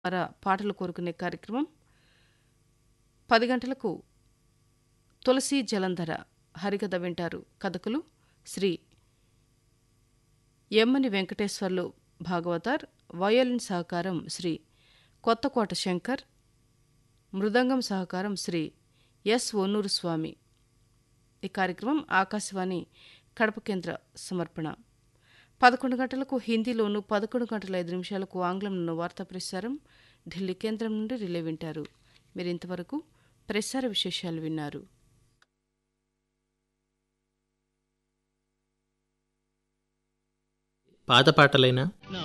ద్వారా పాటలు కోరుకునే కార్యక్రమం పది గంటలకు తులసి జలంధర హరికథ వింటారు కథకులు శ్రీ ఎమ్మని వెంకటేశ్వర్లు భాగవతార్ వయోలిన్ సహకారం శ్రీ కొత్తకోట శంకర్ మృదంగం సహకారం శ్రీ ఎస్ ఒన్నూరు స్వామి ఈ కార్యక్రమం ఆకాశవాణి కడప కేంద్ర సమర్పణ పదకొండు గంటలకు హిందీలోను పదకొండు గంటల ఐదు నిమిషాలకు ఆంగ్లంలోను వార్తా ప్రసారం ఢిల్లీ కేంద్రం నుండి రిలే వింటారు మీరు ఇంతవరకు ప్రసార విశేషాలు విన్నారు పాత పాటలైనా